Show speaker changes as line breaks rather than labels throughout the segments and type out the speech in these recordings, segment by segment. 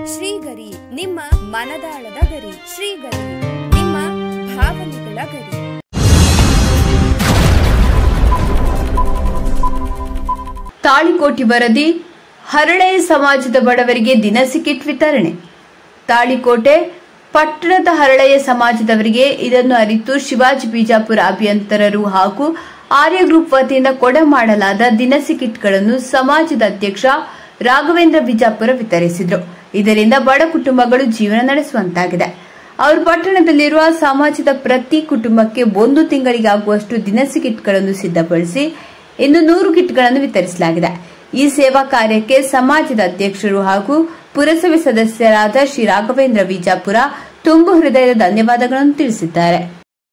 ಶ್ರೀಗರಿ ನಿಮ್ಮ ಮನದಾಳದ ಗರಿ ಶ್ರೀಗರಿ ನಿಮ್ಮ ಭಾವನೆಗಳ ಗರಿ
ತಾಳಿಕೋಟಿ ವರದಿ ಹರಳೆ ಸಮಾಜದ ಬಡವರಿಗೆ ದಿನಸಿ ಕಿಟ್ ವಿತರಣೆ ತಾಳಿಕೋಟೆ ಪಟ್ಟಣದ ಹರಳೆಯ ಸಮಾಜದವರಿಗೆ ಇದನ್ನು ಅರಿತು ಶಿವಾಜಿ ಬಿಜಾಪುರ ಅಭಿಯಂತರರು ಹಾಗೂ ಆರ್ಯ ಗ್ರೂಪ್ ವತಿಯಿಂದ ಕೊಡೆ ಮಾಡಲಾದ ದಿನಸಿ ಕಿಟ್ಗಳನ್ನು ಸಮಾಜದ ಅಧ್ಯಕ್ಷ ರಾಘವೇಂದ್ರ ಬಿಜಾಪುರ ವಿತರಿಸಿದರು ಇದರಿಂದ ಬಡ ಕುಟುಂಬಗಳು ಜೀವನ ನಡೆಸುವಂತಾಗಿದೆ ಅವರು ಪಟ್ಟಣದಲ್ಲಿರುವ ಸಮಾಜದ ಪ್ರತಿ ಕುಟುಂಬಕ್ಕೆ ಒಂದು ತಿಂಗಳಿಗಾಗುವಷ್ಟು ದಿನಸಿ ಕಿಟ್ಗಳನ್ನು ಸಿದ್ಧಪಡಿಸಿ ಇನ್ನು ನೂರು ಕಿಟ್ಗಳನ್ನು ವಿತರಿಸಲಾಗಿದೆ ಈ ಸೇವಾ ಕಾರ್ಯಕ್ಕೆ ಸಮಾಜದ ಅಧ್ಯಕ್ಷರು ಹಾಗೂ ಪುರಸಭೆ ಸದಸ್ಯರಾದ ಶ್ರೀ ರಾಘವೇಂದ್ರ ವಿಜಾಪುರ ತುಂಬು ಹೃದಯದ ಧನ್ಯವಾದಗಳನ್ನು ತಿಳಿಸಿದ್ದಾರೆ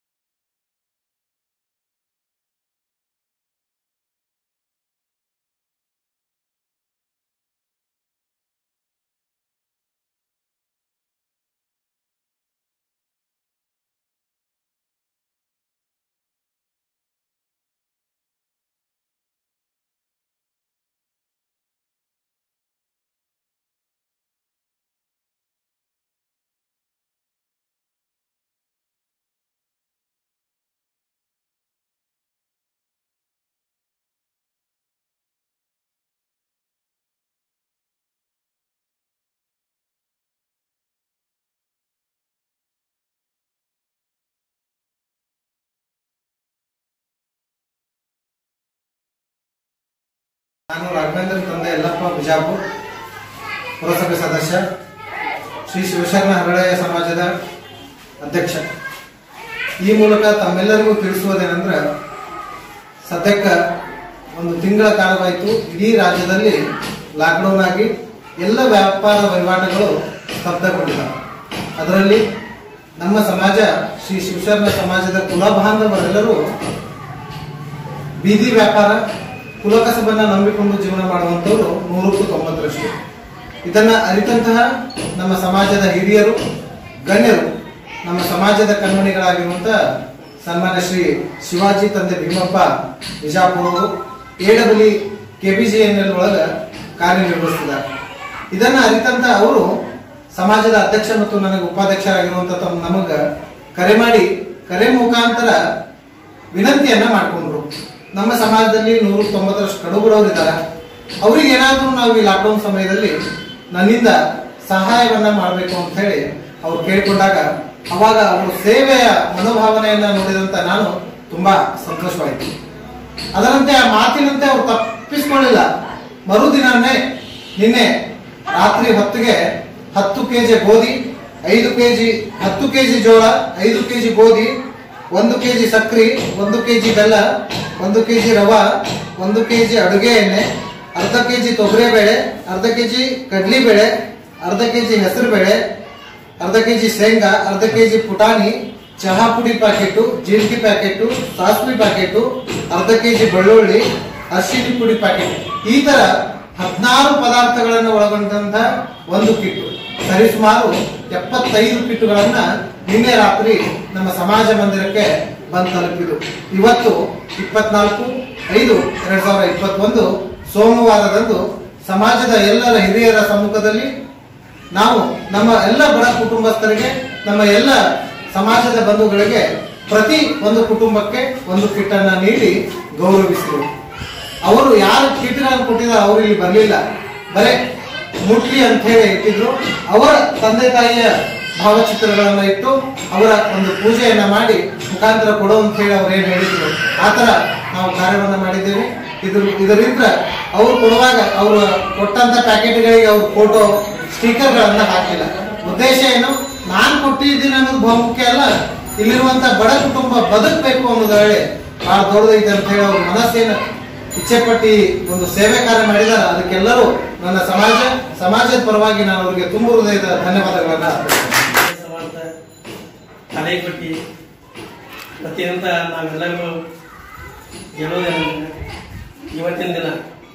ನಾನು ರಾಘವೇಂದ್ರ ತಂದೆ ಯಲ್ಲಪ್ಪ ಬಿಜಾಪುರ್ ಪುರಸಭೆ ಸದಸ್ಯ ಶ್ರೀ ಶಿವಶರಣ ಹರಳೆಯ ಸಮಾಜದ ಅಧ್ಯಕ್ಷ ಈ ಮೂಲಕ ತಮ್ಮೆಲ್ಲರಿಗೂ ತಿಳಿಸುವುದೇನೆಂದ್ರೆ ಸದ್ಯಕ್ಕೆ ಒಂದು ತಿಂಗಳ ಕಾಲವಾಯಿತು ಇಡೀ ರಾಜ್ಯದಲ್ಲಿ ಲಾಕ್ಡೌನ್ ಆಗಿ ಎಲ್ಲ ವ್ಯಾಪಾರ ವಹಿವಾಟುಗಳು ಸ್ತಬ್ಧಗೊಂಡಿದ್ದಾವೆ ಅದರಲ್ಲಿ ನಮ್ಮ ಸಮಾಜ ಶ್ರೀ ಶಿವಶರಣ ಸಮಾಜದ ಕುಲಬಾಂಧವರೆಲ್ಲರೂ ಬೀದಿ ವ್ಯಾಪಾರ ಕುಲಕಸಬನ್ನ ನಂಬಿಕೊಂಡು ಜೀವನ ಮಾಡುವಂತವರು ನೂರಕ್ಕೂ ತೊಂಬತ್ತರಷ್ಟು ಇದನ್ನ ಅರಿತಂತಹ ನಮ್ಮ ಸಮಾಜದ ಹಿರಿಯರು ಗಣ್ಯರು ನಮ್ಮ ಸಮಾಜದ ಕಣ್ಮಣಿಗಳಾಗಿರುವಂತ ಸನ್ಮಾನ್ಯ ಶ್ರೀ ಶಿವಾಜಿ ತಂದೆ ಭೀಮಪ್ಪ ಬಿಜಾಪುರವರು ಏಡಬಲಿ ಕೆಬಿಜಿಎನ್ಎಲ್ ಒಳಗ ಕಾರ್ಯನಿರ್ವಹಿಸ್ತಿದ್ದಾರೆ ಇದನ್ನ ಅರಿತಂತ ಅವರು ಸಮಾಜದ ಅಧ್ಯಕ್ಷ ಮತ್ತು ನನಗೆ ಉಪಾಧ್ಯಕ್ಷರಾಗಿರುವಂತ ತಮ್ಮ ನಮಗ ಕರೆ ಮಾಡಿ ಕರೆ ಮುಖಾಂತರ ವಿನಂತಿಯನ್ನ ಮಾಡ್ಕೊಂಡ್ರು ನಮ್ಮ ಸಮಾಜದಲ್ಲಿ ನೂರ ತೊಂಬತ್ತರಷ್ಟು ಕಡುಬಡವರು ಇದ್ದಾರೆ ಅವ್ರಿಗೆ ಏನಾದ್ರೂ ನಾವು ಈ ಲಾಕ್ಡೌನ್ ಸಮಯದಲ್ಲಿ ನನ್ನಿಂದ ಸಹಾಯವನ್ನ ಮಾಡಬೇಕು ಅಂತ ಹೇಳಿ ಅವ್ರು ಕೇಳ್ಕೊಂಡಾಗ ಅವಾಗ ಅವರು ಸೇವೆಯ ಮನೋಭಾವನೆಯನ್ನ ನೋಡಿದಂತ ನಾನು ತುಂಬಾ ಸಂತೋಷವಾಯಿತು ಅದರಂತೆ ಆ ಮಾತಿನಂತೆ ಅವ್ರು ತಪ್ಪಿಸ್ಕೊಳ್ಳಿಲ್ಲ ಮರುದಿನನೇ ನಿನ್ನೆ ರಾತ್ರಿ ಹೊತ್ತಿಗೆ ಹತ್ತು ಕೆಜಿ ಗೋಧಿ ಐದು ಕೆಜಿ ಹತ್ತು ಕೆಜಿ ಜೋಳ ಐದು ಕೆಜಿ ಗೋಧಿ ಒಂದು ಕೆಜಿ ಸಕ್ರಿ ಒಂದು ಕೆಜಿ ಬೆಲ್ಲ ಒಂದು ಕೆಜಿ ರವಾ ಒಂದು ಕೆಜಿ ಅಡುಗೆ ಎಣ್ಣೆ ಅರ್ಧ ಕೆಜಿ ತೊಗರಿಬೇಳೆ ಅರ್ಧ ಕೆಜಿ ಕಡ್ಲಿಬೇಳೆ ಅರ್ಧ ಕೆಜಿ ಹೆಸರು ಬೇಳೆ ಅರ್ಧ ಕೆಜಿ ಶೇಂಗಾ ಅರ್ಧ ಕೆಜಿ ಪುಟಾಣಿ ಚಹಾ ಪುಡಿ ಪ್ಯಾಕೆಟು ಜೀರಿಗೆ ಪ್ಯಾಕೆಟು ಸಾಸಿವೆ ಪ್ಯಾಕೆಟು ಅರ್ಧ ಕೆಜಿ ಬೆಳ್ಳುಳ್ಳಿ ಅರಿಶಿನ ಪುಡಿ ಪ್ಯಾಕೆಟ್ ಈ ತರ ಹದಿನಾರು ಪದಾರ್ಥಗಳನ್ನು ಒಳಗೊಂಡಂತ ಒಂದು ಕಿಟ್ ಸರಿಸುಮಾರು ಎಪ್ಪತ್ತೈದು ಕಿಟ್ಗಳನ್ನ ನಿನ್ನೆ ರಾತ್ರಿ ನಮ್ಮ ಸಮಾಜ ಮಂದಿರಕ್ಕೆ ಬಂದು ತಲುಪಿದು ಇವತ್ತು ಇಪ್ಪತ್ನಾಲ್ಕು ಐದು ಎರಡ್ ಸಾವಿರದ ಇಪ್ಪತ್ತೊಂದು ಸೋಮವಾರದಂದು ಸಮಾಜದ ಎಲ್ಲರ ಹಿರಿಯರ ಸಮ್ಮುಖದಲ್ಲಿ ನಾವು ನಮ್ಮ ಎಲ್ಲ ಬಡ ಕುಟುಂಬಸ್ಥರಿಗೆ ನಮ್ಮ ಎಲ್ಲ ಸಮಾಜದ ಬಂಧುಗಳಿಗೆ ಪ್ರತಿ ಒಂದು ಕುಟುಂಬಕ್ಕೆ ಒಂದು ಕಿಟ್ ಅನ್ನ ನೀಡಿ ಗೌರವಿಸಿದರು ಅವರು ಯಾರು ಕಿಟ್ಗಳನ್ನು ಕೊಟ್ಟಿದ್ದಾರೆ ಅವರು ಇಲ್ಲಿ ಬರಲಿಲ್ಲ ಬರೇ ಮುಟ್ಲಿ ಅಂತ ಹೇಳಿ ಇಟ್ಟಿದ್ರು ಅವರ ತಂದೆ ತಾಯಿಯ ಭಾವಚಿತ್ರಗಳನ್ನ ಇಟ್ಟು ಅವರ ಒಂದು ಪೂಜೆಯನ್ನ ಮಾಡಿ ಮುಖಾಂತರ ಕೊಡು ಅಂತ ಹೇಳಿ ಅವ್ರು ಏನ್ ಹೇಳಿದ್ರು ಆತರ ನಾವು ಕಾರ್ಯವನ್ನ ಮಾಡಿದ್ದೇವೆ ಇದ್ರ ಇದರಿಂದ ಅವ್ರು ಕೊಡುವಾಗ ಅವರು ಕೊಟ್ಟಂತ ಪ್ಯಾಕೆಟ್ಗಳಿಗೆ ಅವ್ರ ಫೋಟೋ ಸ್ಟಿಕರ್ಗಳನ್ನ ಹಾಕಿಲ್ಲ ಉದ್ದೇಶ ಏನು ನಾನ್ ಕೊಟ್ಟಿದ್ದೀನಿ ಅನ್ನೋದು ಬಹುಮುಖ್ಯ ಅಲ್ಲ ಇಲ್ಲಿರುವಂತ ಬಡ ಕುಟುಂಬ ಬದುಕಬೇಕು ಅನ್ನೋದು ಹೇಳಿ ಬಹಳ ದೊಡ್ಡದೈತೆ ಅಂತ ಹೇಳಿ ಅವ್ರ ಮನಸ್ಸೇನು ಇಚ್ಛೆ ಪಟ್ಟಿ ಒಂದು ಸೇವೆ ಕಾರ್ಯ ಮಾಡಿದಾರ ಅದಕ್ಕೆಲ್ಲರೂ ನನ್ನ ಸಮಾಜ ಸಮಾಜದ ಪರವಾಗಿ ನಾನು ಅವರಿಗೆ ತುಂಬ ಹೃದಯದ ಧನ್ಯವಾದಗಳನ್ನ ಅರ್ಪಿಸ್ತೇನೆ.
ಸಮಾಜದ ತಲೆಕೊಟ್ಟಿ ಪ್ರತಿಯೊಂದ ನಾವೆಲ್ಲರೂ ಹೇಳೋದೇನೆಂದರೆ ಇವತ್ತಿನ ದಿನ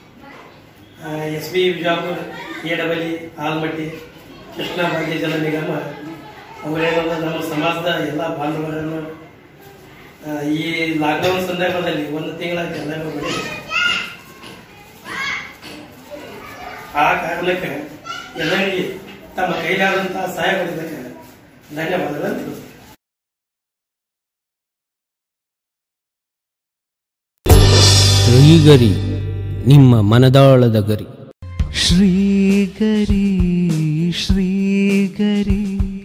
S B Bijapur A double E Almatti Krishna Bhagya Jala ನಿಗಮ ಅವರೇನದ ನಮ್ಮ ಸಮಾಜದ ಎಲ್ಲ ಬಾಂಧವರನ್ನು ಆ, ಈ ಲಾಕ್ಡೌನ್ ಸಂದರ್ಭದಲ್ಲಿ ಒಂದು ತಿಂಗಳಾಗಿ ಎಲ್ಲರೂ ಬರೀ ಆ ಕಾರಣಕ್ಕೆ ಎಲ್ಲರಿಗೆ ತಮ್ಮ ಕೈಲಾದಂತಹ ಸಹಾಯ ಮಾಡಿದ್ದಕ್ಕೆ ಧನ್ಯವಾದಗಳನ್ನು ತಿಳಿಸ್ತೇನೆ
ಶ್ರೀಗರಿ ನಿಮ್ಮ ಮನದಾಳದ ಗರಿ
ಶ್ರೀಗರಿ ಶ್ರೀಗರಿ